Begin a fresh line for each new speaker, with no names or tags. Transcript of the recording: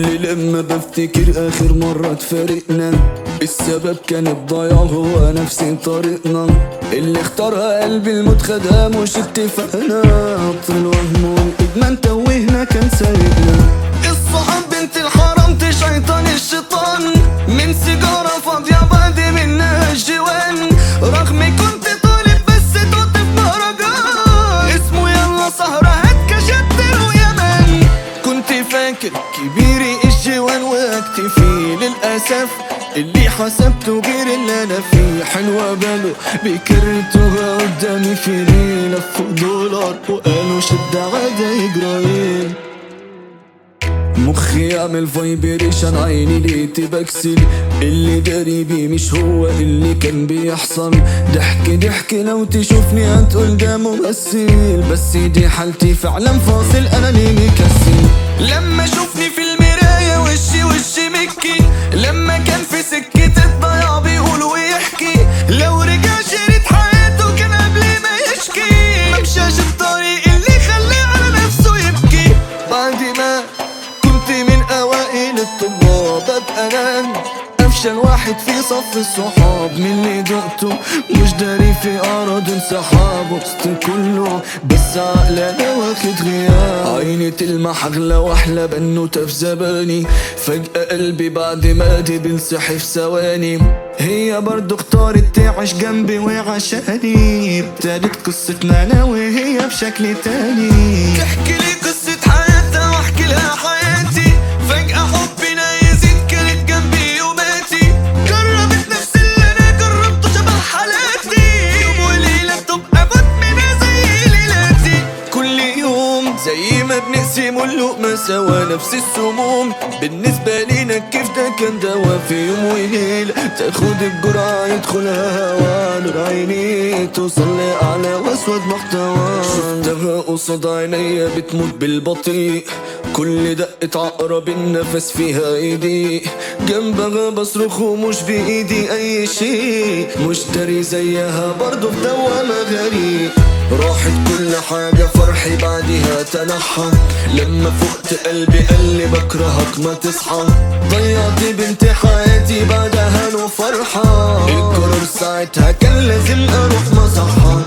كل لما بفتكر اخر مرة تفارقنا السبب كان الضياع هو نفس طريقنا اللي اختارها قلبي الموت خدها مش اتفقنا عطر الوهم والادمان توهنا كان سارقنا الصحاب بنت الحرام شيطان الشيطان من سيجارة فاضية بعد منها الجوان رغم كنت طالب بس توت في مهرجان اسمه يلا سهرة هتكشت ويمان كنت فاكر كبيري الجوان واكتفي للأسف اللي حسبته غير اللي انا فيه حلوة باله بكرتوها قدامي في ليلة فوق دولار وقالوا شد عدا يجرى مخي يعمل فايبريشن عيني لقيت بكسل اللي داري بيه مش هو اللي كان بيحصل ضحك ضحك لو تشوفني هتقول ده ممثل بس دي حالتي فعلا فاصل انا ليه مكسل لما شوفني في المراية وشي وشي مكي لما كان في سكة الضياع بيقول ويحكي لو رجع شريط حياته كان قبل ما يشكي ممشاش الطريق اللي خليه على نفسه يبكي بعد ما كنت من اوائل الطلاب ابقى انا افشل واحد في صف الصحاب من اللي دقته مش داري في ارض انسحاب وسط كله بس عقل انا واخد غياب عيني تلمح اغلى واحلى بنوته في زباني فجأة قلبي بعد ما دي بنسحب ثواني هي برضو اختارت تعيش جنبي وعشاني ابتدت قصتنا انا وهي بشكل تاني تحكي لي قصة حياتها واحكي لها حياتي فجأة حبنا يزيد كانت جنبي يوماتي جربت نفس اللي انا جربته شبه حالاتي يوم وليلة بتبقى مدمنة زي ليلاتي كل يوم زي ما بنقسم اللقمة سوا نفس السموم بالنسبة لينا كيف ده كان دوا في يوم وليلة تاخد الجرعة يدخلها هوا نور عيني توصل لأعلى وأسود محتوى شفتها قصاد عينيا بتموت بالبطيء كل دقة عقرب النفس فيها ايدي جنبها بصرخ ومش بايدي اي شيء مشتري زيها برضه في دوامة غريب راحت كل حاجة فرحي بعدها تنحى لما فقت قلبي قال لي بكرهك ما تصحى ضيعت بنت حياتي بعدها وفرحة القرار ساعتها كان لازم اروح مصحة